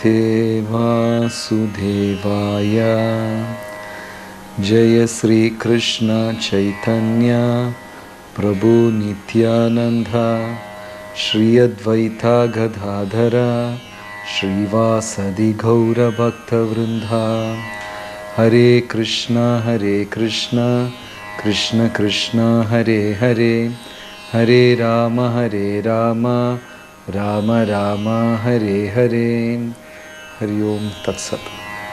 नमस्ते वासुदेवाय जय श्रीकृष्ण चैतन्य प्रभु नित्यानन्द श्री अद्वैता गदाधर श्रीवासदि गौरभक्तवृन्दा हरे कृष्ण हरे कृष्ण कृष्ण कृष्ण हरे हरे हरे राम हरे राम രാമ രാമ ഹരേ ഹരേ ഹരി ഓം തത്സത്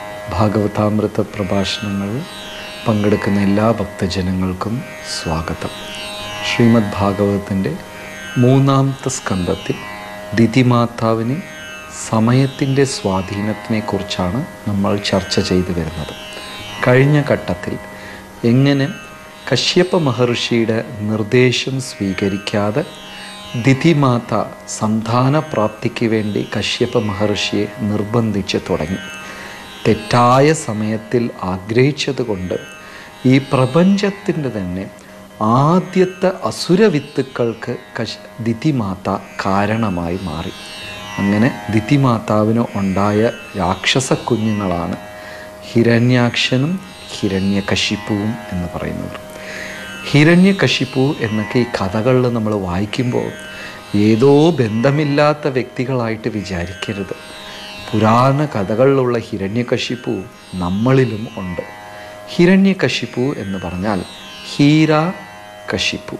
ഭാഗവതാമൃത പ്രഭാഷണങ്ങൾ പങ്കെടുക്കുന്ന എല്ലാ ഭക്തജനങ്ങൾക്കും സ്വാഗതം ശ്രീമദ് ഭാഗവതത്തിൻ്റെ മൂന്നാമത്തെ സ്കന്ധത്തിൽ ദിതിമാതാവിനെ സമയത്തിൻ്റെ സ്വാധീനത്തിനെക്കുറിച്ചാണ് നമ്മൾ ചർച്ച ചെയ്തു വരുന്നത് കഴിഞ്ഞ ഘട്ടത്തിൽ എങ്ങനെ കശ്യപ മഹർഷിയുടെ നിർദ്ദേശം സ്വീകരിക്കാതെ ദിതിമാത സന്താനപ്രാപ്തിക്ക് വേണ്ടി കശ്യപ മഹർഷിയെ നിർബന്ധിച്ച് തുടങ്ങി തെറ്റായ സമയത്തിൽ ആഗ്രഹിച്ചതുകൊണ്ട് ഈ പ്രപഞ്ചത്തിൻ്റെ തന്നെ ആദ്യത്തെ അസുരവിത്തുക്കൾക്ക് കശ് ദിതിമാത കാരണമായി മാറി അങ്ങനെ ദിതിമാതാവിന് ഉണ്ടായ രാക്ഷസ കുഞ്ഞുങ്ങളാണ് ഹിരണ്യാക്ഷനും ഹിരണ്യകശിപ്പുവും എന്ന് പറയുന്നവർ ഹിരണ്യകശിപ്പു എന്നൊക്കെ ഈ കഥകളിൽ നമ്മൾ വായിക്കുമ്പോൾ ഏതോ ബന്ധമില്ലാത്ത വ്യക്തികളായിട്ട് വിചാരിക്കരുത് പുരാണ കഥകളിലുള്ള ഹിരണ്യകശിപ്പു നമ്മളിലും ഉണ്ട് ഹിരണ്യകശിപ്പു എന്ന് പറഞ്ഞാൽ ഹീര കശിപ്പു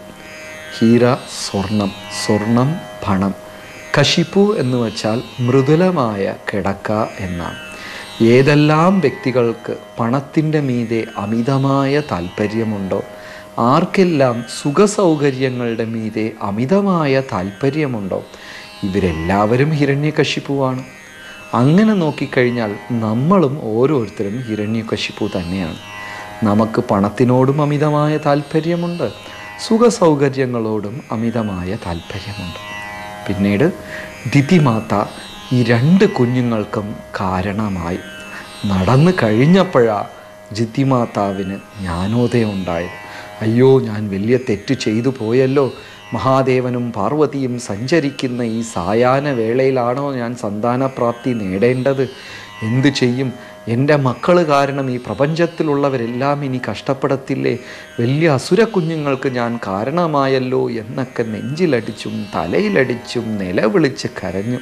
ഹീര സ്വർണം സ്വർണം പണം കശിപ്പു എന്ന് വച്ചാൽ മൃദുലമായ കിടക്ക എന്നാണ് ഏതെല്ലാം വ്യക്തികൾക്ക് പണത്തിൻ്റെ മീതെ അമിതമായ താല്പര്യമുണ്ടോ ആർക്കെല്ലാം സുഖസൗകര്യങ്ങളുടെ മീതെ അമിതമായ താല്പര്യമുണ്ടോ ഇവരെല്ലാവരും ഹിരണ്യകശിപ്പുവാണ് അങ്ങനെ നോക്കിക്കഴിഞ്ഞാൽ നമ്മളും ഓരോരുത്തരും ഹിരണ്യകശിപ്പു തന്നെയാണ് നമുക്ക് പണത്തിനോടും അമിതമായ താല്പര്യമുണ്ട് സുഖസൗകര്യങ്ങളോടും അമിതമായ താല്പര്യമുണ്ട് പിന്നീട് ദിതിമാത ഈ രണ്ട് കുഞ്ഞുങ്ങൾക്കും കാരണമായി നടന്നു കഴിഞ്ഞപ്പോഴാണ് ജിത്തിമാതാവിന് ജ്ഞാനോദയം ഉണ്ടായത് അയ്യോ ഞാൻ വലിയ തെറ്റ് ചെയ്തു പോയല്ലോ മഹാദേവനും പാർവതിയും സഞ്ചരിക്കുന്ന ഈ സായാഹ്ന വേളയിലാണോ ഞാൻ സന്താനപ്രാപ്തി നേടേണ്ടത് എന്തു ചെയ്യും എൻ്റെ മക്കൾ കാരണം ഈ പ്രപഞ്ചത്തിലുള്ളവരെല്ലാം ഇനി കഷ്ടപ്പെടത്തില്ലേ വലിയ അസുര കുഞ്ഞുങ്ങൾക്ക് ഞാൻ കാരണമായല്ലോ എന്നൊക്കെ നെഞ്ചിലടിച്ചും തലയിലടിച്ചും നിലവിളിച്ച് കരഞ്ഞു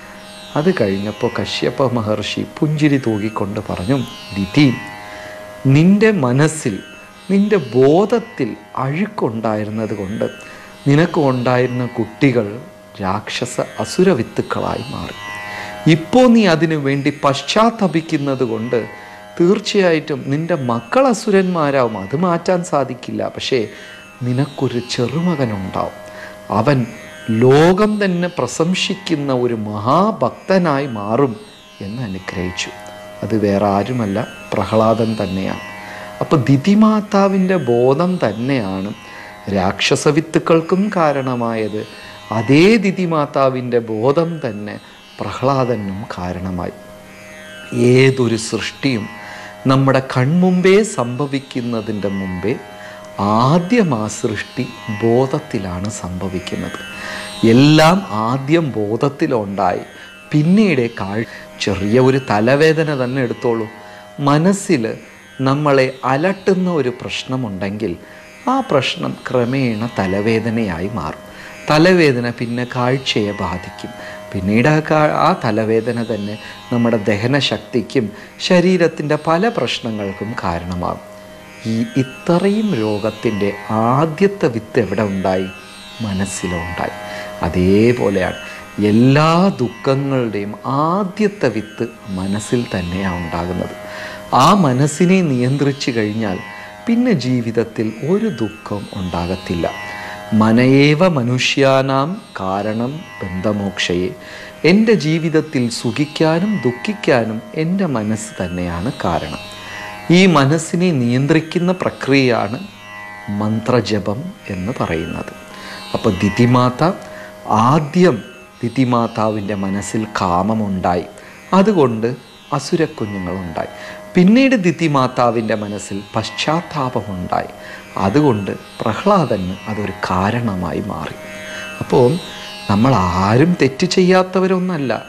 അത് കഴിഞ്ഞപ്പോൾ കശ്യപ മഹർഷി പുഞ്ചിരി തൂകിക്കൊണ്ട് പറഞ്ഞു ദിതി നിന്റെ മനസ്സിൽ നിന്റെ ബോധത്തിൽ അഴുക്കുണ്ടായിരുന്നത് കൊണ്ട് നിനക്ക് ഉണ്ടായിരുന്ന കുട്ടികൾ രാക്ഷസ അസുരവിത്തുക്കളായി മാറി ഇപ്പോൾ നീ അതിനു വേണ്ടി പശ്ചാത്തപിക്കുന്നത് കൊണ്ട് തീർച്ചയായിട്ടും നിന്റെ മക്കൾ അസുരന്മാരാവും അത് മാറ്റാൻ സാധിക്കില്ല പക്ഷേ നിനക്കൊരു ചെറുമകനുണ്ടാവും അവൻ ലോകം തന്നെ പ്രശംസിക്കുന്ന ഒരു മഹാഭക്തനായി മാറും എന്ന് അനുഗ്രഹിച്ചു അത് വേറെ ആരുമല്ല പ്രഹ്ലാദൻ തന്നെയാണ് അപ്പോൾ ദിതിമാതാവിൻ്റെ ബോധം തന്നെയാണ് രാക്ഷസവിത്തുക്കൾക്കും കാരണമായത് അതേ ദിതിമാതാവിൻ്റെ ബോധം തന്നെ പ്രഹ്ലാദനും കാരണമായി ഏതൊരു സൃഷ്ടിയും നമ്മുടെ കൺമുമ്പേ സംഭവിക്കുന്നതിൻ്റെ മുമ്പേ ആദ്യം ആ സൃഷ്ടി ബോധത്തിലാണ് സംഭവിക്കുന്നത് എല്ലാം ആദ്യം ബോധത്തിലുണ്ടായി പിന്നീട് കാഴ് ചെറിയ ഒരു തലവേദന തന്നെ എടുത്തോളൂ മനസ്സിൽ നമ്മളെ അലട്ടുന്ന ഒരു പ്രശ്നമുണ്ടെങ്കിൽ ആ പ്രശ്നം ക്രമേണ തലവേദനയായി മാറും തലവേദന പിന്നെ കാഴ്ചയെ ബാധിക്കും പിന്നീട് ആ കാ ആ തലവേദന തന്നെ നമ്മുടെ ദഹനശക്തിക്കും ശരീരത്തിൻ്റെ പല പ്രശ്നങ്ങൾക്കും കാരണമാകും ഈ ഇത്രയും രോഗത്തിൻ്റെ ആദ്യത്തെ വിത്ത് എവിടെ ഉണ്ടായി മനസ്സിലുണ്ടായി അതേപോലെയാണ് എല്ലാ ദുഃഖങ്ങളുടെയും ആദ്യത്തെ വിത്ത് മനസ്സിൽ തന്നെയാണ് ഉണ്ടാകുന്നത് ആ മനസ്സിനെ നിയന്ത്രിച്ചു കഴിഞ്ഞാൽ പിന്നെ ജീവിതത്തിൽ ഒരു ദുഃഖം ഉണ്ടാകത്തില്ല മനയേവ മനുഷ്യാനാം കാരണം ബന്ധമോക്ഷയെ എൻ്റെ ജീവിതത്തിൽ സുഖിക്കാനും ദുഃഖിക്കാനും എൻ്റെ മനസ്സ് തന്നെയാണ് കാരണം ഈ മനസ്സിനെ നിയന്ത്രിക്കുന്ന പ്രക്രിയയാണ് മന്ത്രജപം എന്ന് പറയുന്നത് അപ്പോൾ ദിതിമാത ആദ്യം ദിതിമാതാവിൻ്റെ മനസ്സിൽ കാമമുണ്ടായി അതുകൊണ്ട് അസുരക്കുഞ്ഞുങ്ങളുണ്ടായി പിന്നീട് ദിതിമാതാവിൻ്റെ മനസ്സിൽ പശ്ചാത്താപമുണ്ടായി അതുകൊണ്ട് പ്രഹ്ലാദന് അതൊരു കാരണമായി മാറി അപ്പോൾ നമ്മൾ ആരും തെറ്റ് ചെയ്യാത്തവരൊന്നല്ല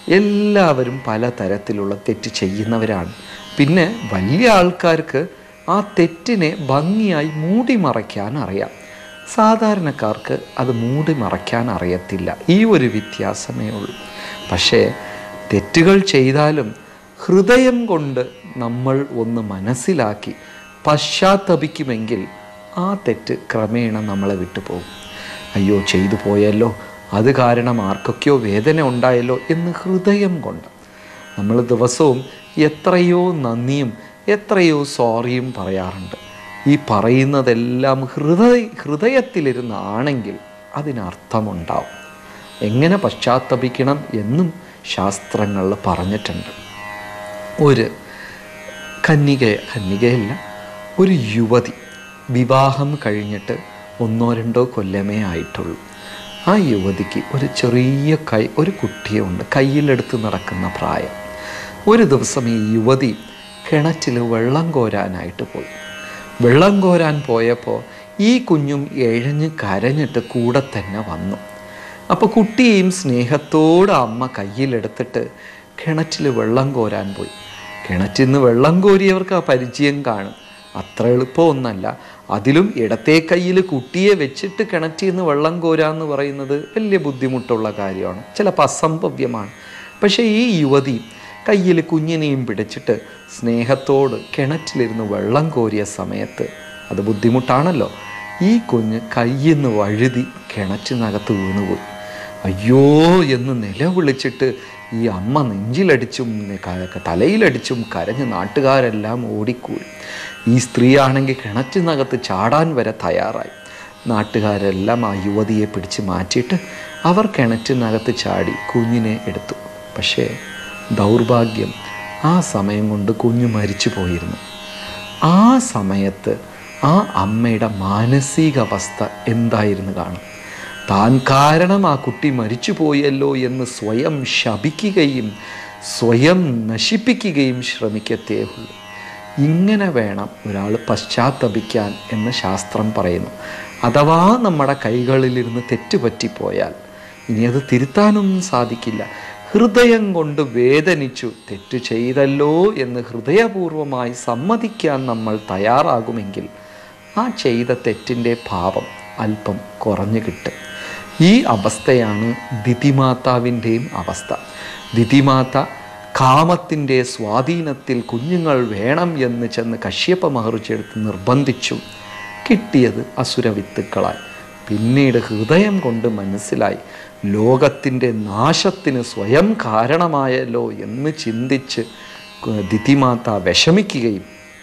എല്ലാവരും പലതരത്തിലുള്ള തെറ്റ് ചെയ്യുന്നവരാണ് പിന്നെ വലിയ ആൾക്കാർക്ക് ആ തെറ്റിനെ ഭംഗിയായി മൂടി മറയ്ക്കാൻ അറിയാം സാധാരണക്കാർക്ക് അത് മൂടി മറയ്ക്കാൻ അറിയത്തില്ല ഈ ഒരു വ്യത്യാസമേ ഉള്ളൂ പക്ഷേ തെറ്റുകൾ ചെയ്താലും ഹൃദയം കൊണ്ട് നമ്മൾ ഒന്ന് മനസ്സിലാക്കി പശ്ചാത്തപിക്കുമെങ്കിൽ ആ തെറ്റ് ക്രമേണ നമ്മളെ വിട്ടുപോകും അയ്യോ ചെയ്തു പോയല്ലോ അത് കാരണം ആർക്കൊക്കെയോ വേദന ഉണ്ടായല്ലോ എന്ന് ഹൃദയം കൊണ്ട് നമ്മൾ ദിവസവും എത്രയോ നന്ദിയും എത്രയോ സോറിയും പറയാറുണ്ട് ഈ പറയുന്നതെല്ലാം ഹൃദയ ഹൃദയത്തിലിരുന്നാണെങ്കിൽ അതിനർത്ഥമുണ്ടാവും എങ്ങനെ പശ്ചാത്തപിക്കണം എന്നും ശാസ്ത്രങ്ങളിൽ പറഞ്ഞിട്ടുണ്ട് ഒരു കന്യക കന്യകയല്ല ഒരു യുവതി വിവാഹം കഴിഞ്ഞിട്ട് ഒന്നോ രണ്ടോ കൊല്ലമേ ആയിട്ടുള്ളൂ ആ യുവതിക്ക് ഒരു ചെറിയ കൈ ഒരു കുട്ടിയുണ്ട് കയ്യിലെടുത്ത് നടക്കുന്ന പ്രായം ഒരു ദിവസം ഈ യുവതി കിണറ്റിൽ വെള്ളം കോരാനായിട്ട് പോയി വെള്ളം കോരാൻ പോയപ്പോൾ ഈ കുഞ്ഞും എഴഞ്ഞ് കരഞ്ഞിട്ട് കൂടെ തന്നെ വന്നു അപ്പോൾ കുട്ടിയെയും സ്നേഹത്തോടെ അമ്മ കയ്യിലെടുത്തിട്ട് കിണറ്റിൽ വെള്ളം കോരാൻ പോയി കിണറ്റിൽ നിന്ന് വെള്ളം കോരിയവർക്ക് ആ പരിചയം കാണും അത്ര എളുപ്പമൊന്നല്ല അതിലും ഇടത്തെ കയ്യിൽ കുട്ടിയെ വെച്ചിട്ട് കിണറ്റിൽ നിന്ന് വെള്ളം കോരാന്ന് പറയുന്നത് വലിയ ബുദ്ധിമുട്ടുള്ള കാര്യമാണ് ചിലപ്പോൾ അസംഭവ്യമാണ് പക്ഷേ ഈ യുവതി കയ്യിൽ കുഞ്ഞിനെയും പിടിച്ചിട്ട് സ്നേഹത്തോട് കിണറ്റിലിരുന്ന് വെള്ളം കോരിയ സമയത്ത് അത് ബുദ്ധിമുട്ടാണല്ലോ ഈ കുഞ്ഞ് കയ്യിൽ നിന്ന് വഴുതി കിണറ്റിനകത്ത് വീണുപോയി അയ്യോ എന്ന് നിലവിളിച്ചിട്ട് ഈ അമ്മ നെഞ്ചിലടിച്ചും ക- തലയിലടിച്ചും കരഞ്ഞ് നാട്ടുകാരെല്ലാം ഓടിക്കൂടി ഈ സ്ത്രീയാണെങ്കിൽ കിണറ്റിനകത്ത് ചാടാൻ വരെ തയ്യാറായി നാട്ടുകാരെല്ലാം ആ യുവതിയെ പിടിച്ച് മാറ്റിയിട്ട് അവർ കിണറ്റിനകത്ത് ചാടി കുഞ്ഞിനെ എടുത്തു പക്ഷേ ദൗർഭാഗ്യം ആ സമയം കൊണ്ട് കുഞ്ഞു മരിച്ചു പോയിരുന്നു ആ സമയത്ത് ആ അമ്മയുടെ മാനസികാവസ്ഥ എന്തായിരുന്നു കാണും താൻ കാരണം ആ കുട്ടി മരിച്ചു പോയല്ലോ എന്ന് സ്വയം ശപിക്കുകയും സ്വയം നശിപ്പിക്കുകയും ശ്രമിക്കത്തേ ഉള്ളൂ ഇങ്ങനെ വേണം ഒരാൾ പശ്ചാത്തപിക്കാൻ എന്ന് ശാസ്ത്രം പറയുന്നു അഥവാ നമ്മുടെ കൈകളിലിരുന്ന് തെറ്റുപറ്റിപ്പോയാൽ ഇനി അത് തിരുത്താനൊന്നും സാധിക്കില്ല ഹൃദയം കൊണ്ട് വേദനിച്ചു തെറ്റ് ചെയ്തല്ലോ എന്ന് ഹൃദയപൂർവമായി സമ്മതിക്കാൻ നമ്മൾ തയ്യാറാകുമെങ്കിൽ ആ ചെയ്ത തെറ്റിൻ്റെ പാപം അല്പം കുറഞ്ഞു കിട്ടും ഈ അവസ്ഥയാണ് ദിതിമാതാവിൻ്റെയും അവസ്ഥ ദിതിമാത കാമത്തിൻ്റെ സ്വാധീനത്തിൽ കുഞ്ഞുങ്ങൾ വേണം എന്ന് ചെന്ന് കശ്യപ മഹർജിയെടുത്ത് നിർബന്ധിച്ചു കിട്ടിയത് അസുരവിത്തുക്കളായി പിന്നീട് ഹൃദയം കൊണ്ട് മനസ്സിലായി ലോകത്തിൻ്റെ നാശത്തിന് സ്വയം കാരണമായല്ലോ എന്ന് ചിന്തിച്ച് ദിതിമാത വിഷമിക്കുകയും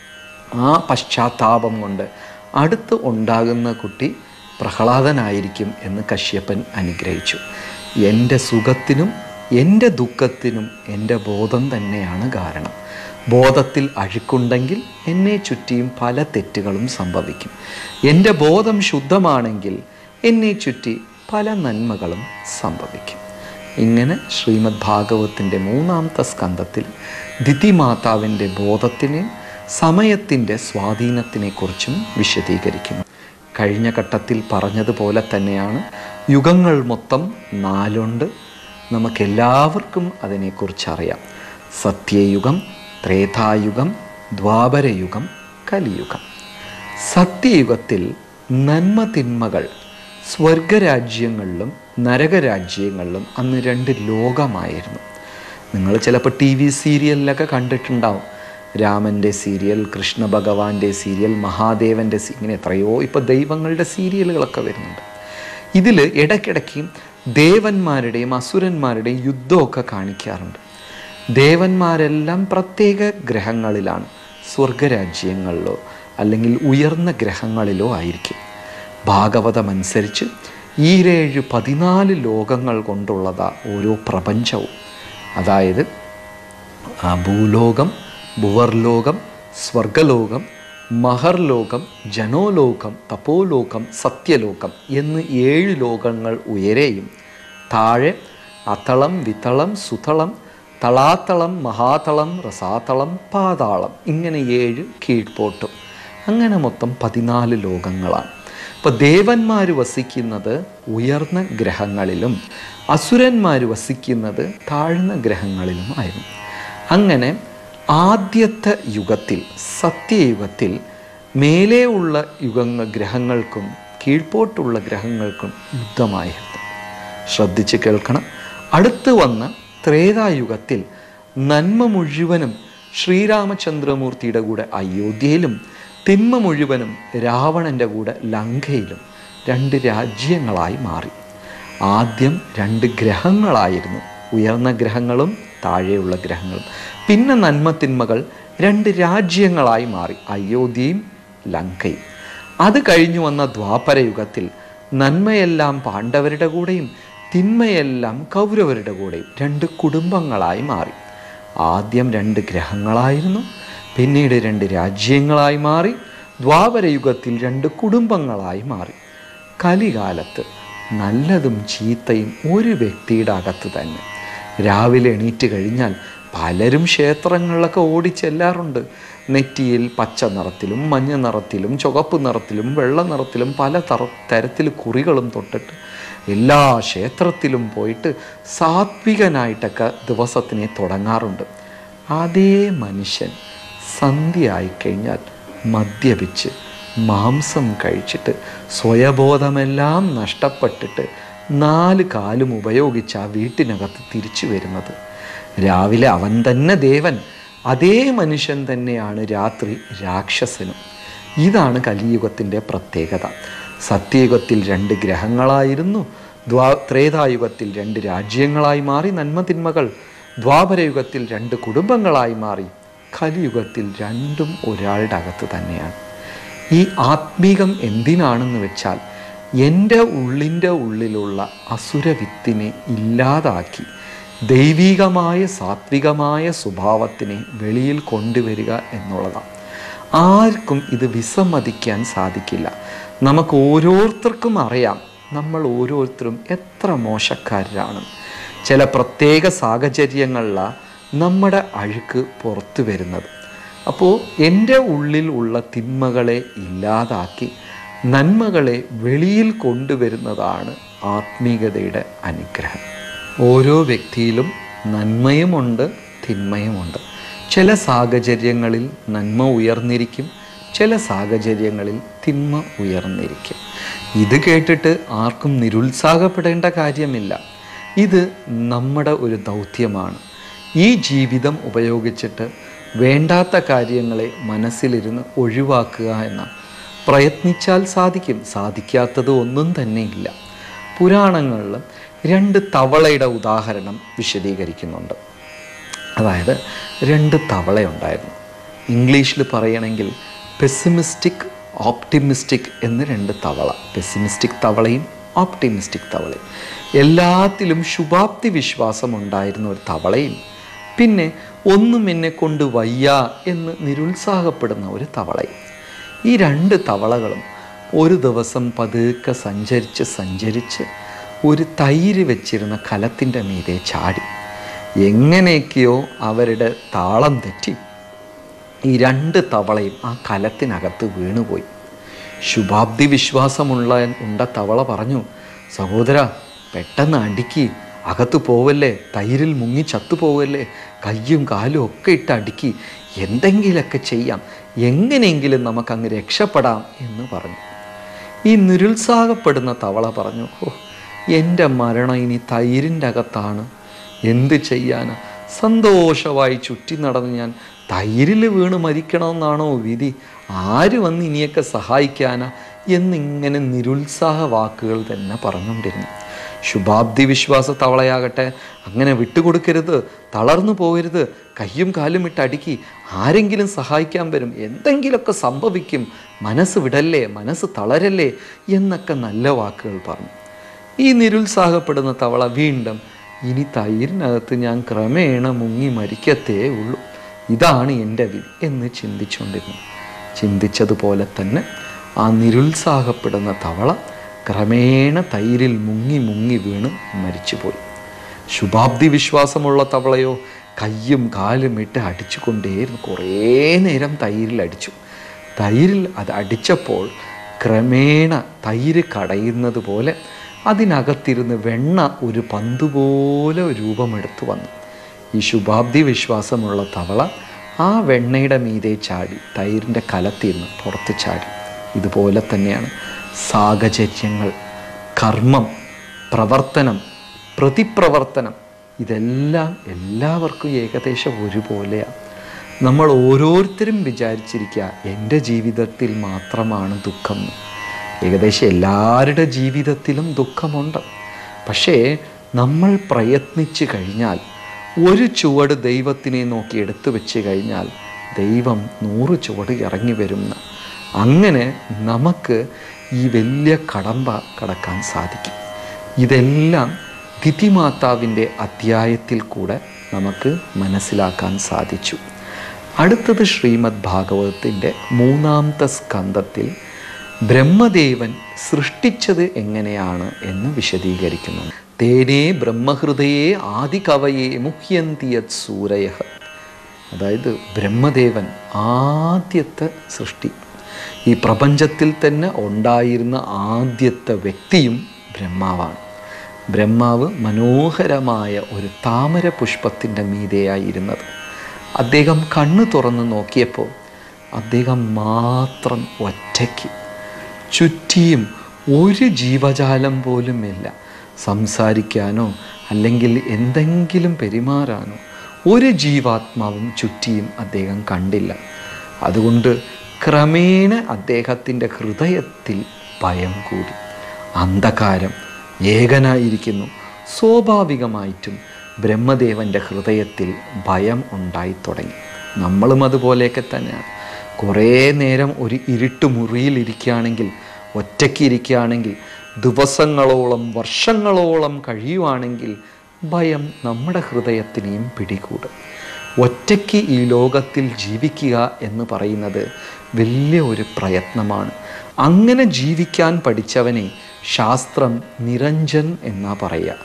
ആ പശ്ചാത്താപം കൊണ്ട് അടുത്ത് ഉണ്ടാകുന്ന കുട്ടി പ്രഹ്ലാദനായിരിക്കും എന്ന് കശ്യപ്പൻ അനുഗ്രഹിച്ചു എൻ്റെ സുഖത്തിനും എൻ്റെ ദുഃഖത്തിനും എൻ്റെ ബോധം തന്നെയാണ് കാരണം ബോധത്തിൽ അഴുക്കുണ്ടെങ്കിൽ എന്നെ ചുറ്റിയും പല തെറ്റുകളും സംഭവിക്കും എൻ്റെ ബോധം ശുദ്ധമാണെങ്കിൽ എന്നെ ചുറ്റി പല നന്മകളും സംഭവിക്കും ഇങ്ങനെ ശ്രീമദ് ഭാഗവത്തിൻ്റെ മൂന്നാമത്തെ സ്കന്ധത്തിൽ ദിതിമാതാവിൻ്റെ ബോധത്തിനെ സമയത്തിൻ്റെ സ്വാധീനത്തിനെക്കുറിച്ചും വിശദീകരിക്കുന്നു കഴിഞ്ഞ ഘട്ടത്തിൽ പറഞ്ഞതുപോലെ തന്നെയാണ് യുഗങ്ങൾ മൊത്തം നാലുണ്ട് നമുക്കെല്ലാവർക്കും അതിനെക്കുറിച്ച് അറിയാം സത്യയുഗം ത്രേതായുഗം ദ്വാപരയുഗം കലിയുഗം സത്യയുഗത്തിൽ നന്മ തിന്മകൾ സ്വർഗരാജ്യങ്ങളിലും നരകരാജ്യങ്ങളിലും അന്ന് രണ്ട് ലോകമായിരുന്നു നിങ്ങൾ ചിലപ്പോൾ ടി വി സീരിയലിലൊക്കെ കണ്ടിട്ടുണ്ടാവും രാമൻ്റെ സീരിയൽ കൃഷ്ണ ഭഗവാന്റെ സീരിയൽ മഹാദേവൻ്റെ സീ ഇങ്ങനെ എത്രയോ ഇപ്പോൾ ദൈവങ്ങളുടെ സീരിയലുകളൊക്കെ വരുന്നുണ്ട് ഇതിൽ ഇടയ്ക്കിടയ്ക്ക് ദേവന്മാരുടെയും അസുരന്മാരുടെയും യുദ്ധമൊക്കെ കാണിക്കാറുണ്ട് ദേവന്മാരെല്ലാം പ്രത്യേക ഗ്രഹങ്ങളിലാണ് സ്വർഗരാജ്യങ്ങളിലോ അല്ലെങ്കിൽ ഉയർന്ന ഗ്രഹങ്ങളിലോ ആയിരിക്കും ഭാഗവതമനുസരിച്ച് ഈരേഴ് പതിനാല് ലോകങ്ങൾ കൊണ്ടുള്ളതാ ഓരോ പ്രപഞ്ചവും അതായത് ആ ഭൂലോകം ഭുവർലോകം സ്വർഗലോകം മഹർലോകം ജനോലോകം തപോലോകം സത്യലോകം എന്ന് ഏഴ് ലോകങ്ങൾ ഉയരെയും താഴെ അതളം വിതളം സുതളം തളാത്തളം മഹാതളം റസാതളം പാതാളം ഇങ്ങനെ ഏഴ് കീഴ്പോട്ടും അങ്ങനെ മൊത്തം പതിനാല് ലോകങ്ങളാണ് അപ്പോൾ ദേവന്മാർ വസിക്കുന്നത് ഉയർന്ന ഗ്രഹങ്ങളിലും അസുരന്മാർ വസിക്കുന്നത് താഴ്ന്ന ഗ്രഹങ്ങളിലുമായിരുന്നു അങ്ങനെ ആദ്യത്തെ യുഗത്തിൽ സത്യയുഗത്തിൽ മേലെ ഉള്ള യുഗങ്ങൾ ഗ്രഹങ്ങൾക്കും കീഴ്പോട്ടുള്ള ഗ്രഹങ്ങൾക്കും യുദ്ധമായിരുന്നു ശ്രദ്ധിച്ച് കേൾക്കണം അടുത്ത് വന്ന ത്രേതായുഗത്തിൽ നന്മ മുഴുവനും ശ്രീരാമചന്ദ്രമൂർത്തിയുടെ കൂടെ അയോധ്യയിലും തിന്മ മുഴുവനും രാവണൻ്റെ കൂടെ ലങ്കയിലും രണ്ട് രാജ്യങ്ങളായി മാറി ആദ്യം രണ്ട് ഗ്രഹങ്ങളായിരുന്നു ഉയർന്ന ഗ്രഹങ്ങളും താഴെയുള്ള ഗ്രഹങ്ങളും പിന്നെ നന്മ തിന്മകൾ രണ്ട് രാജ്യങ്ങളായി മാറി അയോധ്യയും ലങ്കയും അത് കഴിഞ്ഞു വന്ന ദ്വാപരയുഗത്തിൽ നന്മയെല്ലാം പാണ്ഡവരുടെ കൂടെയും തിന്മയെല്ലാം കൗരവരുടെ കൂടെയും രണ്ട് കുടുംബങ്ങളായി മാറി ആദ്യം രണ്ട് ഗ്രഹങ്ങളായിരുന്നു പിന്നീട് രണ്ട് രാജ്യങ്ങളായി മാറി ദ്വാപരയുഗത്തിൽ രണ്ട് കുടുംബങ്ങളായി മാറി കലികാലത്ത് നല്ലതും ചീത്തയും ഒരു വ്യക്തിയുടെ അകത്ത് തന്നെ രാവിലെ എണീറ്റ് കഴിഞ്ഞാൽ പലരും ക്ഷേത്രങ്ങളിലൊക്കെ ഓടിച്ചെല്ലാറുണ്ട് നെറ്റിയിൽ പച്ച നിറത്തിലും മഞ്ഞ നിറത്തിലും ചുവപ്പ് നിറത്തിലും വെള്ള നിറത്തിലും പല തറ തരത്തിൽ കുറികളും തൊട്ടിട്ട് എല്ലാ ക്ഷേത്രത്തിലും പോയിട്ട് സാത്വികനായിട്ടൊക്കെ ദിവസത്തിനെ തുടങ്ങാറുണ്ട് അതേ മനുഷ്യൻ സന്ധ്യ ആയിക്കഴിഞ്ഞാൽ മദ്യപിച്ച് മാംസം കഴിച്ചിട്ട് സ്വയബോധമെല്ലാം നഷ്ടപ്പെട്ടിട്ട് നാല് കാലും ഉപയോഗിച്ച് ആ വീട്ടിനകത്ത് തിരിച്ചു വരുന്നത് രാവിലെ അവൻ തന്നെ ദേവൻ അതേ മനുഷ്യൻ തന്നെയാണ് രാത്രി രാക്ഷസനും ഇതാണ് കലിയുഗത്തിൻ്റെ പ്രത്യേകത സത്യയുഗത്തിൽ രണ്ട് ഗ്രഹങ്ങളായിരുന്നു ദ്വാ ത്രേതായുഗത്തിൽ രണ്ട് രാജ്യങ്ങളായി മാറി നന്മതിന്മകൾ ദ്വാപരയുഗത്തിൽ രണ്ട് കുടുംബങ്ങളായി മാറി കലിയുഗത്തിൽ രണ്ടും ഒരാളുടെ അകത്ത് തന്നെയാണ് ഈ ആത്മീകം എന്തിനാണെന്ന് വെച്ചാൽ എൻ്റെ ഉള്ളിൻ്റെ ഉള്ളിലുള്ള അസുരവിത്തിനെ ഇല്ലാതാക്കി ദൈവികമായ സാത്വികമായ സ്വഭാവത്തിനെ വെളിയിൽ കൊണ്ടുവരിക എന്നുള്ളതാണ് ആർക്കും ഇത് വിസമ്മതിക്കാൻ സാധിക്കില്ല നമുക്ക് ഓരോരുത്തർക്കും അറിയാം നമ്മൾ ഓരോരുത്തരും എത്ര മോശക്കാരാണ് ചില പ്രത്യേക സാഹചര്യങ്ങളിലാണ് നമ്മുടെ അഴുക്ക് പുറത്തു വരുന്നത് അപ്പോൾ എൻ്റെ ഉള്ളിൽ ഉള്ള തിന്മകളെ ഇല്ലാതാക്കി നന്മകളെ വെളിയിൽ കൊണ്ടുവരുന്നതാണ് ആത്മീയതയുടെ അനുഗ്രഹം ഓരോ വ്യക്തിയിലും നന്മയുമുണ്ട് തിന്മയുമുണ്ട് ചില സാഹചര്യങ്ങളിൽ നന്മ ഉയർന്നിരിക്കും ചില സാഹചര്യങ്ങളിൽ തിന്മ ഉയർന്നിരിക്കും ഇത് കേട്ടിട്ട് ആർക്കും നിരുത്സാഹപ്പെടേണ്ട കാര്യമില്ല ഇത് നമ്മുടെ ഒരു ദൗത്യമാണ് ഈ ജീവിതം ഉപയോഗിച്ചിട്ട് വേണ്ടാത്ത കാര്യങ്ങളെ മനസ്സിലിരുന്ന് ഒഴിവാക്കുക എന്ന പ്രയത്നിച്ചാൽ സാധിക്കും സാധിക്കാത്തത് ഒന്നും തന്നെ ഇല്ല പുരാണങ്ങളിൽ രണ്ട് തവളയുടെ ഉദാഹരണം വിശദീകരിക്കുന്നുണ്ട് അതായത് രണ്ട് തവളയുണ്ടായിരുന്നു ഇംഗ്ലീഷിൽ പറയണമെങ്കിൽ പെസിമിസ്റ്റിക് ഓപ്റ്റിമിസ്റ്റിക് എന്ന് രണ്ട് തവള പെസിമിസ്റ്റിക് തവളയും ഓപ്റ്റിമിസ്റ്റിക് തവളയും എല്ലാത്തിലും ശുഭാപ്തി വിശ്വാസം ഉണ്ടായിരുന്ന ഒരു തവളയും പിന്നെ ഒന്നും എന്നെ കൊണ്ട് വയ്യ എന്ന് നിരുത്സാഹപ്പെടുന്ന ഒരു തവളയും ഈ രണ്ട് തവളകളും ഒരു ദിവസം പതുക്കെ സഞ്ചരിച്ച് സഞ്ചരിച്ച് ഒരു തൈര് വെച്ചിരുന്ന കലത്തിൻ്റെ മീതെ ചാടി എങ്ങനെയൊക്കെയോ അവരുടെ താളം തെറ്റി ഈ രണ്ട് തവളയും ആ കലത്തിനകത്ത് വീണുപോയി ശുഭാബ്ദി വിശ്വാസമുള്ള ഉണ്ട തവള പറഞ്ഞു സഹോദര പെട്ടെന്ന് അടുക്കി അകത്ത് പോവല്ലേ തൈരിൽ മുങ്ങി ചത്തുപോവല്ലേ കയ്യും കാലും ഒക്കെ ഇട്ട് അടുക്കി എന്തെങ്കിലുമൊക്കെ ചെയ്യാം എങ്ങനെയെങ്കിലും നമുക്കങ്ങ് രക്ഷപ്പെടാം എന്ന് പറഞ്ഞു ഈ നിരുത്സാഹപ്പെടുന്ന തവള പറഞ്ഞു ഓ എൻ്റെ മരണം ഇനി തൈരിൻ്റെ അകത്താണ് എന്ത് ചെയ്യാനാ സന്തോഷമായി ചുറ്റി നടന്ന് ഞാൻ തൈരിൽ വീണ് മരിക്കണമെന്നാണോ വിധി ആര് വന്ന് ഇനിയൊക്കെ സഹായിക്കാനാ എന്നിങ്ങനെ നിരുത്സാഹ വാക്കുകൾ തന്നെ പറഞ്ഞുകൊണ്ടിരുന്നു ശുഭാബ്ദി വിശ്വാസ തവളയാകട്ടെ അങ്ങനെ വിട്ടുകൊടുക്കരുത് തളർന്നു പോകരുത് കയ്യും കാലും ഇട്ട് അടുക്കി ആരെങ്കിലും സഹായിക്കാൻ വരും എന്തെങ്കിലുമൊക്കെ സംഭവിക്കും മനസ്സ് വിടല്ലേ മനസ്സ് തളരല്ലേ എന്നൊക്കെ നല്ല വാക്കുകൾ പറഞ്ഞു ഈ നിരുത്സാഹപ്പെടുന്ന തവള വീണ്ടും ഇനി തൈരിനകത്ത് ഞാൻ ക്രമേണ മുങ്ങി മരിക്കത്തേ ഉള്ളൂ ഇതാണ് എൻ്റെ വിധി എന്ന് ചിന്തിച്ചുകൊണ്ടിരുന്നു ചിന്തിച്ചതുപോലെ തന്നെ ആ നിരുത്സാഹപ്പെടുന്ന തവള ക്രമേണ തൈരിൽ മുങ്ങി മുങ്ങി വീണ് മരിച്ചുപോയി ശുഭാബ്ദി വിശ്വാസമുള്ള തവളയോ കയ്യും കാലും ഇട്ട് അടിച്ചുകൊണ്ടേയിരുന്നു കുറേ നേരം തൈരിൽ അടിച്ചു തൈരിൽ അത് അടിച്ചപ്പോൾ ക്രമേണ തൈര് കടയുന്നത് പോലെ അതിനകത്തിരുന്ന് വെണ്ണ ഒരു പന്തുപോലെ രൂപമെടുത്തു വന്നു ഈ ശുഭാബ്ദി വിശ്വാസമുള്ള തവള ആ വെണ്ണയുടെ മീതെ ചാടി തൈരിൻ്റെ കലത്തിരുന്ന് പുറത്ത് ചാടി ഇതുപോലെ തന്നെയാണ് സാഹചര്യങ്ങൾ കർമ്മം പ്രവർത്തനം പ്രതിപ്രവർത്തനം ഇതെല്ലാം എല്ലാവർക്കും ഏകദേശം ഒരുപോലെയാണ് നമ്മൾ ഓരോരുത്തരും വിചാരിച്ചിരിക്കുക എൻ്റെ ജീവിതത്തിൽ മാത്രമാണ് ദുഃഖം എന്ന്. ഏകദേശം എല്ലാവരുടെ ജീവിതത്തിലും ദുഃഖമുണ്ട് പക്ഷേ നമ്മൾ പ്രയത്നിച്ചു കഴിഞ്ഞാൽ ഒരു ചുവട് ദൈവത്തിനെ നോക്കി എടുത്തു വെച്ച് കഴിഞ്ഞാൽ ദൈവം നൂറ് ചുവട് ഇറങ്ങി വരുന്ന അങ്ങനെ നമുക്ക് ഈ വലിയ കടമ്പ കടക്കാൻ സാധിക്കും ഇതെല്ലാം ദിതിമാതാവിൻ്റെ അധ്യായത്തിൽ കൂടെ നമുക്ക് മനസ്സിലാക്കാൻ സാധിച്ചു അടുത്തത് ശ്രീമദ് ഭാഗവതത്തിൻ്റെ മൂന്നാമത്തെ സ്കന്ധത്തിൽ ബ്രഹ്മദേവൻ സൃഷ്ടിച്ചത് എങ്ങനെയാണ് എന്ന് വിശദീകരിക്കുന്നു തേനേ ബ്രഹ്മഹൃദയെ ആദികവയെ മുഹ്യന്തിയത് സൂരയ അതായത് ബ്രഹ്മദേവൻ ആദ്യത്തെ സൃഷ്ടി ഈ പ്രപഞ്ചത്തിൽ തന്നെ ഉണ്ടായിരുന്ന ആദ്യത്തെ വ്യക്തിയും ബ്രഹ്മാവാണ് ബ്രഹ്മാവ് മനോഹരമായ ഒരു താമര പുഷ്പത്തിൻ്റെ മീതെയായിരുന്നത് അദ്ദേഹം കണ്ണു തുറന്ന് നോക്കിയപ്പോൾ അദ്ദേഹം മാത്രം ഒറ്റയ്ക്ക് ചുറ്റിയും ഒരു ജീവജാലം പോലുമില്ല സംസാരിക്കാനോ അല്ലെങ്കിൽ എന്തെങ്കിലും പെരുമാറാനോ ഒരു ജീവാത്മാവും ചുറ്റിയും അദ്ദേഹം കണ്ടില്ല അതുകൊണ്ട് ക്രമേണ അദ്ദേഹത്തിൻ്റെ ഹൃദയത്തിൽ ഭയം കൂടി അന്ധകാരം ഏകനായിരിക്കുന്നു സ്വാഭാവികമായിട്ടും ബ്രഹ്മദേവൻ്റെ ഹൃദയത്തിൽ ഭയം ഉണ്ടായി തുടങ്ങി നമ്മളും അതുപോലെയൊക്കെ തന്നെയാണ് കുറേ നേരം ഒരു ഇരുട്ട് മുറിയിൽ ഇരിക്കുകയാണെങ്കിൽ ഒറ്റയ്ക്ക് ഇരിക്കുകയാണെങ്കിൽ ദിവസങ്ങളോളം വർഷങ്ങളോളം കഴിയുവാണെങ്കിൽ ഭയം നമ്മുടെ ഹൃദയത്തിനെയും പിടികൂടും ഒറ്റയ്ക്ക് ഈ ലോകത്തിൽ ജീവിക്കുക എന്ന് പറയുന്നത് വലിയ ഒരു പ്രയത്നമാണ് അങ്ങനെ ജീവിക്കാൻ പഠിച്ചവനെ ശാസ്ത്രം നിരഞ്ജൻ എന്നാ പറയുക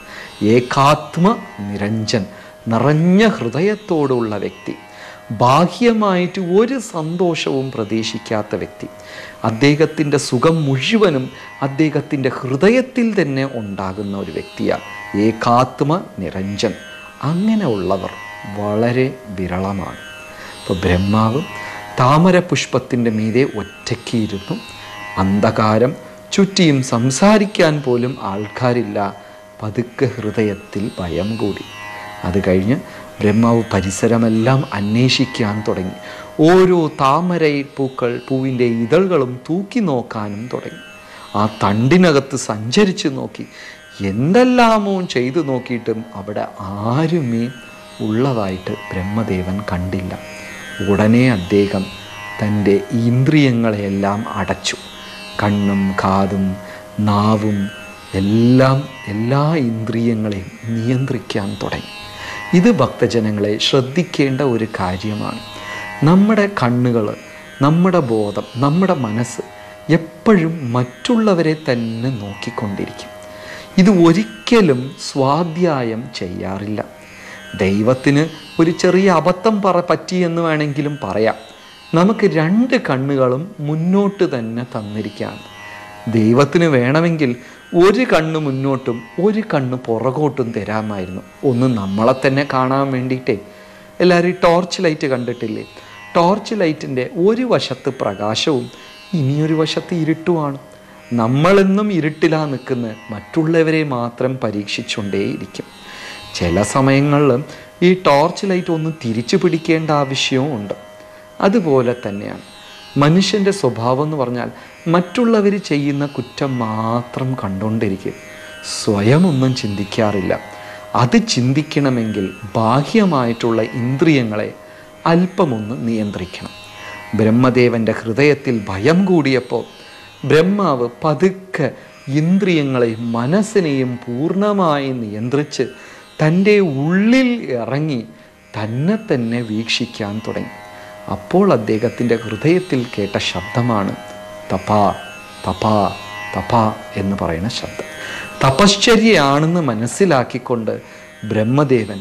ഏകാത്മ നിരഞ്ജൻ നിറഞ്ഞ ഹൃദയത്തോടുള്ള വ്യക്തി ബാഹ്യമായിട്ട് ഒരു സന്തോഷവും പ്രതീക്ഷിക്കാത്ത വ്യക്തി അദ്ദേഹത്തിൻ്റെ സുഖം മുഴുവനും അദ്ദേഹത്തിൻ്റെ ഹൃദയത്തിൽ തന്നെ ഉണ്ടാകുന്ന ഒരു വ്യക്തിയാണ് ഏകാത്മ നിരഞ്ജൻ അങ്ങനെയുള്ളവർ വളരെ വിരളമാണ് ഇപ്പോൾ ബ്രഹ്മാവ് താമര പുഷ്പത്തിൻ്റെ മീതെ ഒറ്റയ്ക്കിരുന്നു അന്ധകാരം ചുറ്റിയും സംസാരിക്കാൻ പോലും ആൾക്കാരില്ല പതുക്കെ ഹൃദയത്തിൽ ഭയം കൂടി അത് കഴിഞ്ഞ് ബ്രഹ്മാവ് പരിസരമെല്ലാം അന്വേഷിക്കാൻ തുടങ്ങി ഓരോ താമര പൂക്കൾ പൂവിൻ്റെ ഇതളുകളും തൂക്കി നോക്കാനും തുടങ്ങി ആ തണ്ടിനകത്ത് സഞ്ചരിച്ച് നോക്കി എന്തെല്ലാമോ ചെയ്തു നോക്കിയിട്ടും അവിടെ ആരുമേ ഉള്ളതായിട്ട് ബ്രഹ്മദേവൻ കണ്ടില്ല ഉടനെ അദ്ദേഹം തൻ്റെ ഇന്ദ്രിയങ്ങളെയെല്ലാം അടച്ചു കണ്ണും കാതും നാവും എല്ലാം എല്ലാ ഇന്ദ്രിയങ്ങളെയും നിയന്ത്രിക്കാൻ തുടങ്ങി ഇത് ഭക്തജനങ്ങളെ ശ്രദ്ധിക്കേണ്ട ഒരു കാര്യമാണ് നമ്മുടെ കണ്ണുകൾ നമ്മുടെ ബോധം നമ്മുടെ മനസ്സ് എപ്പോഴും മറ്റുള്ളവരെ തന്നെ നോക്കിക്കൊണ്ടിരിക്കും ഇത് ഒരിക്കലും സ്വാധ്യായം ചെയ്യാറില്ല ദൈവത്തിന് ഒരു ചെറിയ അബദ്ധം പറ പറ്റിയെന്ന് വേണമെങ്കിലും പറയാം നമുക്ക് രണ്ട് കണ്ണുകളും മുന്നോട്ട് തന്നെ തന്നിരിക്കുകയാണ് ദൈവത്തിന് വേണമെങ്കിൽ ഒരു കണ്ണ് മുന്നോട്ടും ഒരു കണ്ണ് പുറകോട്ടും തരാമായിരുന്നു ഒന്ന് നമ്മളെ തന്നെ കാണാൻ വേണ്ടിയിട്ടേ എല്ലാവരും ഈ ടോർച്ച് ലൈറ്റ് കണ്ടിട്ടില്ലേ ടോർച്ച് ലൈറ്റിൻ്റെ ഒരു വശത്ത് പ്രകാശവും ഇനിയൊരു വശത്ത് ഇരുട്ടുമാണ് നമ്മളെന്നും ഇരുട്ടിലാ നിൽക്കുന്ന മറ്റുള്ളവരെ മാത്രം പരീക്ഷിച്ചുകൊണ്ടേയിരിക്കും ചില സമയങ്ങളിൽ ഈ ടോർച്ച് ലൈറ്റ് ഒന്ന് തിരിച്ചു പിടിക്കേണ്ട ആവശ്യവും ഉണ്ട് അതുപോലെ തന്നെയാണ് മനുഷ്യൻ്റെ സ്വഭാവം എന്ന് പറഞ്ഞാൽ മറ്റുള്ളവർ ചെയ്യുന്ന കുറ്റം മാത്രം കണ്ടുകൊണ്ടിരിക്കും സ്വയം ഒന്നും ചിന്തിക്കാറില്ല അത് ചിന്തിക്കണമെങ്കിൽ ബാഹ്യമായിട്ടുള്ള ഇന്ദ്രിയങ്ങളെ അല്പമൊന്ന് നിയന്ത്രിക്കണം ബ്രഹ്മദേവൻ്റെ ഹൃദയത്തിൽ ഭയം കൂടിയപ്പോൾ ബ്രഹ്മാവ് പതുക്കെ ഇന്ദ്രിയങ്ങളെയും മനസ്സിനെയും പൂർണ്ണമായി നിയന്ത്രിച്ച് തൻ്റെ ഉള്ളിൽ ഇറങ്ങി തന്നെ തന്നെ വീക്ഷിക്കാൻ തുടങ്ങി അപ്പോൾ അദ്ദേഹത്തിൻ്റെ ഹൃദയത്തിൽ കേട്ട ശബ്ദമാണ് തപാ തപാ തപാ എന്ന് പറയുന്ന ശബ്ദം തപശ്ചര്യയാണെന്ന് മനസ്സിലാക്കിക്കൊണ്ട് ബ്രഹ്മദേവൻ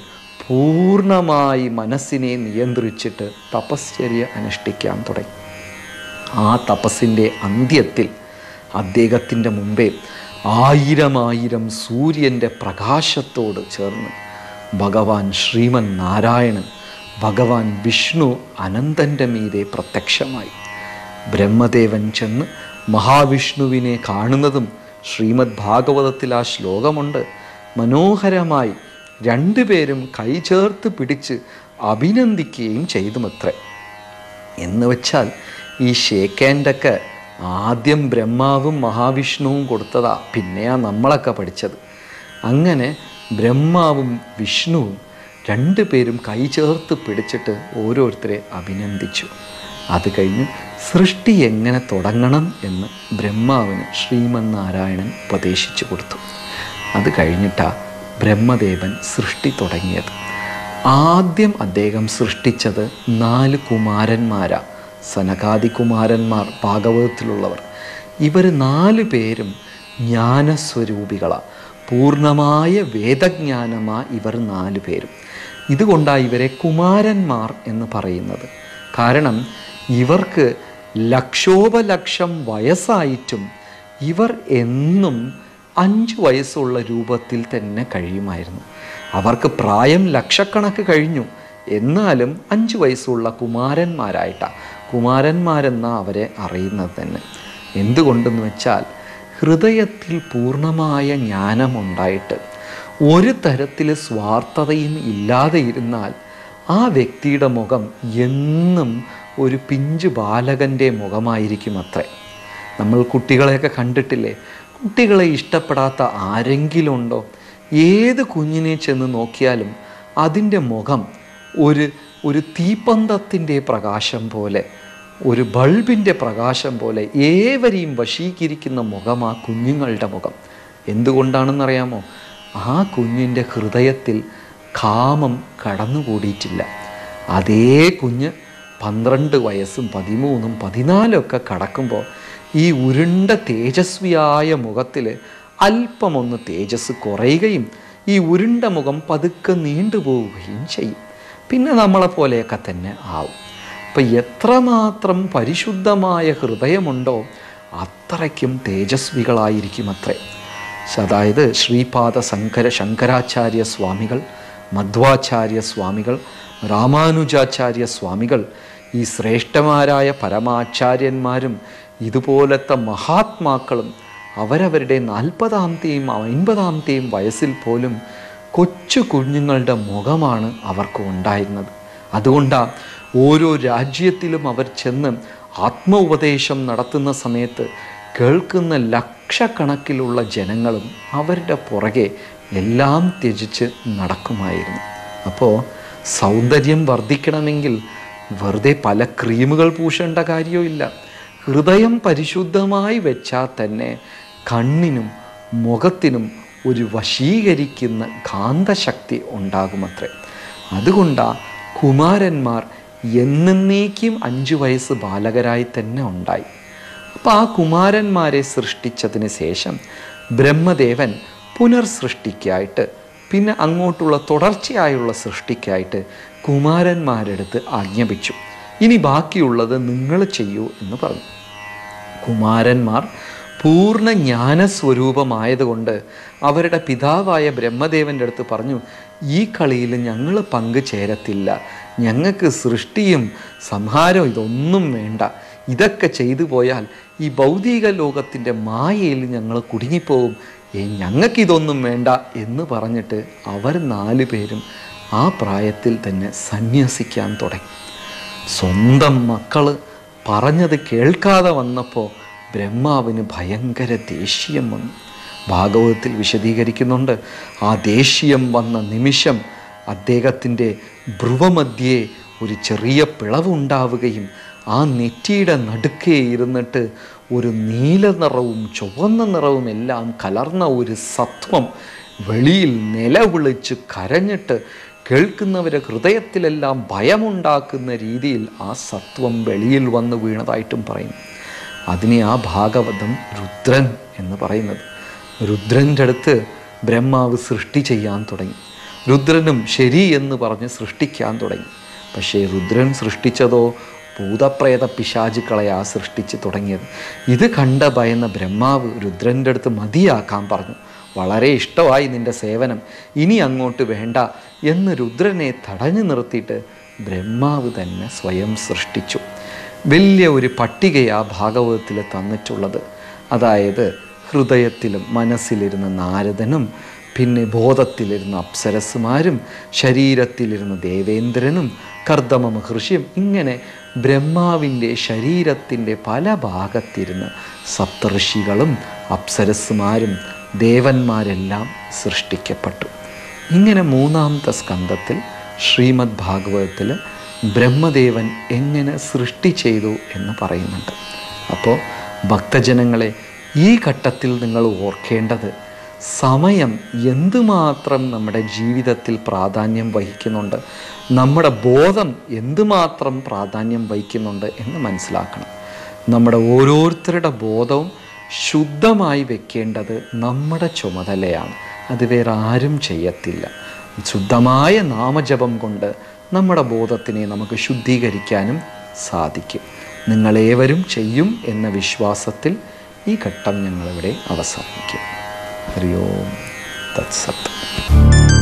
പൂർണ്ണമായി മനസ്സിനെ നിയന്ത്രിച്ചിട്ട് തപശ്ചര്യ അനുഷ്ഠിക്കാൻ തുടങ്ങി ആ തപസ്സിൻ്റെ അന്ത്യത്തിൽ അദ്ദേഹത്തിൻ്റെ മുമ്പേ ആയിരം ആയിരം സൂര്യൻ്റെ പ്രകാശത്തോട് ചേർന്ന് ഭഗവാൻ ശ്രീമൻ നാരായണൻ ഭഗവാൻ വിഷ്ണു അനന്തൻ്റെ മീതെ പ്രത്യക്ഷമായി ബ്രഹ്മദേവൻ ചെന്ന് മഹാവിഷ്ണുവിനെ കാണുന്നതും ശ്രീമദ് ഭാഗവതത്തിൽ ആ ശ്ലോകമുണ്ട് മനോഹരമായി രണ്ടുപേരും കൈചേർത്ത് പിടിച്ച് അഭിനന്ദിക്കുകയും ചെയ്തുമത്രേ എന്ന് വെച്ചാൽ ഈ ഷേക്കേൻ്റെയൊക്കെ ആദ്യം ബ്രഹ്മാവും മഹാവിഷ്ണുവും കൊടുത്തതാ പിന്നെയാ നമ്മളൊക്കെ പഠിച്ചത് അങ്ങനെ ബ്രഹ്മാവും വിഷ്ണുവും രണ്ടുപേരും കൈ ചേർത്ത് പിടിച്ചിട്ട് ഓരോരുത്തരെ അഭിനന്ദിച്ചു അത് കഴിഞ്ഞ് സൃഷ്ടി എങ്ങനെ തുടങ്ങണം എന്ന് ബ്രഹ്മാവിന് ശ്രീമന്നാരായണൻ ഉപദേശിച്ചു കൊടുത്തു അത് കഴിഞ്ഞിട്ടാ ബ്രഹ്മദേവൻ സൃഷ്ടി തുടങ്ങിയത് ആദ്യം അദ്ദേഹം സൃഷ്ടിച്ചത് നാല് കുമാരന്മാരാ സനകാദി കുമാരന്മാർ ഭാഗവതത്തിലുള്ളവർ ഇവർ നാല് പേരും ജ്ഞാനസ്വരൂപികളാണ് പൂർണ്ണമായ വേദജ്ഞാനമാ ഇവർ നാല് പേരും ഇതുകൊണ്ടാണ് ഇവരെ കുമാരന്മാർ എന്ന് പറയുന്നത് കാരണം ഇവർക്ക് ലക്ഷോപലക്ഷം വയസ്സായിട്ടും ഇവർ എന്നും അഞ്ച് വയസ്സുള്ള രൂപത്തിൽ തന്നെ കഴിയുമായിരുന്നു അവർക്ക് പ്രായം ലക്ഷക്കണക്ക് കഴിഞ്ഞു എന്നാലും അഞ്ച് വയസ്സുള്ള കുമാരന്മാരായിട്ടാണ് കുമാരന്മാരെന്ന അവരെ അറിയുന്നത് തന്നെ എന്തുകൊണ്ടെന്ന് വെച്ചാൽ ഹൃദയത്തിൽ പൂർണ്ണമായ ജ്ഞാനമുണ്ടായിട്ട് ഒരു തരത്തിൽ സ്വാർത്ഥതയും ഇല്ലാതെ ഇരുന്നാൽ ആ വ്യക്തിയുടെ മുഖം എന്നും ഒരു പിഞ്ചു ബാലകൻ്റെ മുഖമായിരിക്കും അത്രേ നമ്മൾ കുട്ടികളെയൊക്കെ കണ്ടിട്ടില്ലേ കുട്ടികളെ ഇഷ്ടപ്പെടാത്ത ആരെങ്കിലും ഉണ്ടോ ഏത് കുഞ്ഞിനെ ചെന്ന് നോക്കിയാലും അതിൻ്റെ മുഖം ഒരു ഒരു തീപ്പന്തത്തിൻ്റെ പ്രകാശം പോലെ ഒരു ബൾബിൻ്റെ പ്രകാശം പോലെ ഏവരെയും വശീകരിക്കുന്ന മുഖം ആ കുഞ്ഞുങ്ങളുടെ മുഖം എന്തുകൊണ്ടാണെന്നറിയാമോ ആ കുഞ്ഞിൻ്റെ ഹൃദയത്തിൽ കാമം കടന്നുകൂടിയിട്ടില്ല അതേ കുഞ്ഞ് പന്ത്രണ്ട് വയസ്സും പതിമൂന്നും പതിനാലും ഒക്കെ കടക്കുമ്പോൾ ഈ ഉരുണ്ട തേജസ്വിയായ മുഖത്തിൽ അല്പമൊന്ന് തേജസ് കുറയുകയും ഈ ഉരുണ്ട മുഖം പതുക്കെ നീണ്ടുപോവുകയും ചെയ്യും പിന്നെ നമ്മളെ പോലെയൊക്കെ തന്നെ ആവും അപ്പം എത്രമാത്രം പരിശുദ്ധമായ ഹൃദയമുണ്ടോ അത്രയ്ക്കും തേജസ്വികളായിരിക്കും അത്രേ അതായത് ശ്രീപാദ ശങ്കര ശങ്കരാചാര്യ സ്വാമികൾ മധ്വാചാര്യ സ്വാമികൾ രാമാനുജാചാര്യ സ്വാമികൾ ഈ ശ്രേഷ്ഠമാരായ പരമാചാര്യന്മാരും ഇതുപോലത്തെ മഹാത്മാക്കളും അവരവരുടെ നാൽപ്പതാമത്തെയും അൻപതാമത്തെയും വയസ്സിൽ പോലും കൊച്ചു കുഞ്ഞുങ്ങളുടെ മുഖമാണ് അവർക്ക് ഉണ്ടായിരുന്നത് അതുകൊണ്ടാണ് ഓരോ രാജ്യത്തിലും അവർ ചെന്ന് ആത്മ ഉപദേശം നടത്തുന്ന സമയത്ത് കേൾക്കുന്ന ലക്ഷക്കണക്കിലുള്ള ജനങ്ങളും അവരുടെ പുറകെ എല്ലാം ത്യജിച്ച് നടക്കുമായിരുന്നു അപ്പോൾ സൗന്ദര്യം വർദ്ധിക്കണമെങ്കിൽ വെറുതെ പല ക്രീമുകൾ പൂശേണ്ട കാര്യമില്ല ഹൃദയം പരിശുദ്ധമായി വെച്ചാൽ തന്നെ കണ്ണിനും മുഖത്തിനും ഒരു വശീകരിക്കുന്ന കാന്തശക്തി ഉണ്ടാകുമത്രേ അതുകൊണ്ടാണ് കുമാരന്മാർ എന്നേക്കും അഞ്ചു വയസ്സ് ബാലകരായി തന്നെ ഉണ്ടായി അപ്പോൾ ആ കുമാരന്മാരെ സൃഷ്ടിച്ചതിന് ശേഷം ബ്രഹ്മദേവൻ പുനർസൃഷ്ടിക്കായിട്ട് പിന്നെ അങ്ങോട്ടുള്ള തുടർച്ചയായുള്ള സൃഷ്ടിക്കായിട്ട് കുമാരന്മാരെടുത്ത് ആജ്ഞാപിച്ചു ഇനി ബാക്കിയുള്ളത് നിങ്ങൾ ചെയ്യൂ എന്ന് പറഞ്ഞു കുമാരന്മാർ പൂർണ്ണ ജ്ഞാനസ്വരൂപമായതുകൊണ്ട് അവരുടെ പിതാവായ ബ്രഹ്മദേവൻ്റെ അടുത്ത് പറഞ്ഞു ഈ കളിയിൽ ഞങ്ങൾ പങ്കു ചേരത്തില്ല ഞങ്ങൾക്ക് സൃഷ്ടിയും സംഹാരവും ഇതൊന്നും വേണ്ട ഇതൊക്കെ ചെയ്തു പോയാൽ ഈ ഭൗതിക ലോകത്തിൻ്റെ മായയിൽ ഞങ്ങൾ കുടുങ്ങിപ്പോവും ഏ ഞങ്ങൾക്കിതൊന്നും വേണ്ട എന്ന് പറഞ്ഞിട്ട് അവർ നാല് പേരും ആ പ്രായത്തിൽ തന്നെ സന്യസിക്കാൻ തുടങ്ങി സ്വന്തം മക്കൾ പറഞ്ഞത് കേൾക്കാതെ വന്നപ്പോൾ ബ്രഹ്മാവിന് ഭയങ്കര ദേഷ്യം വന്നു ഭാഗവതത്തിൽ വിശദീകരിക്കുന്നുണ്ട് ആ ദേഷ്യം വന്ന നിമിഷം അദ്ദേഹത്തിൻ്റെ ഭ്രുവമധ്യേ ഒരു ചെറിയ പിളവുണ്ടാവുകയും ആ നെറ്റിയുടെ നടുക്കെ ഇരുന്നിട്ട് ഒരു നീല നിറവും ചുവന്ന നിറവും എല്ലാം കലർന്ന ഒരു സത്വം വെളിയിൽ നിലവിളിച്ച് കരഞ്ഞിട്ട് കേൾക്കുന്നവരെ ഹൃദയത്തിലെല്ലാം ഭയമുണ്ടാക്കുന്ന രീതിയിൽ ആ സത്വം വെളിയിൽ വന്ന് വീണതായിട്ടും പറയുന്നു അതിനെ ആ ഭാഗവതം രുദ്രൻ എന്ന് പറയുന്നത് രുദ്രൻ്റെ അടുത്ത് ബ്രഹ്മാവ് സൃഷ്ടി ചെയ്യാൻ തുടങ്ങി രുദ്രനും ശരി എന്ന് പറഞ്ഞ് സൃഷ്ടിക്കാൻ തുടങ്ങി പക്ഷേ രുദ്രൻ സൃഷ്ടിച്ചതോ ഭൂതപ്രേത പിശാചുക്കളെയാ സൃഷ്ടിച്ച് തുടങ്ങിയത് ഇത് കണ്ട ഭയന്ന ബ്രഹ്മാവ് രുദ്രൻ്റെ അടുത്ത് മതിയാക്കാൻ പറഞ്ഞു വളരെ ഇഷ്ടമായി നിന്റെ സേവനം ഇനി അങ്ങോട്ട് വേണ്ട എന്ന് രുദ്രനെ തടഞ്ഞു നിർത്തിയിട്ട് ബ്രഹ്മാവ് തന്നെ സ്വയം സൃഷ്ടിച്ചു വലിയ ഒരു പട്ടികയാ ഭാഗവതത്തിൽ തന്നിട്ടുള്ളത് അതായത് ഹൃദയത്തിലും മനസ്സിലിരുന്ന നാരദനും പിന്നെ ബോധത്തിലിരുന്ന അപ്സരസുമാരും ശരീരത്തിലിരുന്ന ദേവേന്ദ്രനും കർദമ മഹർഷിയും ഇങ്ങനെ ബ്രഹ്മാവിൻ്റെ ശരീരത്തിൻ്റെ പല ഭാഗത്തിരുന്ന് സപ്തഋഷികളും അപ്സരസുമാരും ദേവന്മാരെല്ലാം സൃഷ്ടിക്കപ്പെട്ടു ഇങ്ങനെ മൂന്നാമത്തെ സ്കന്ധത്തിൽ ശ്രീമദ് ഭാഗവതത്തിൽ ബ്രഹ്മദേവൻ എങ്ങനെ സൃഷ്ടി ചെയ്തു എന്ന് പറയുന്നുണ്ട് അപ്പോൾ ഭക്തജനങ്ങളെ ഈ ഘട്ടത്തിൽ നിങ്ങൾ ഓർക്കേണ്ടത് സമയം എന്തുമാത്രം നമ്മുടെ ജീവിതത്തിൽ പ്രാധാന്യം വഹിക്കുന്നുണ്ട് നമ്മുടെ ബോധം എന്തുമാത്രം പ്രാധാന്യം വഹിക്കുന്നുണ്ട് എന്ന് മനസ്സിലാക്കണം നമ്മുടെ ഓരോരുത്തരുടെ ബോധവും ശുദ്ധമായി വെക്കേണ്ടത് നമ്മുടെ ചുമതലയാണ് അത് വേറെ ആരും ചെയ്യത്തില്ല ശുദ്ധമായ നാമജപം കൊണ്ട് നമ്മുടെ ബോധത്തിനെ നമുക്ക് ശുദ്ധീകരിക്കാനും സാധിക്കും നിങ്ങളേവരും ചെയ്യും എന്ന വിശ്വാസത്തിൽ ഈ ഘട്ടം ഞങ്ങളിവിടെ അവസാനിക്കും ഹരി ഓം തത്സത്ത്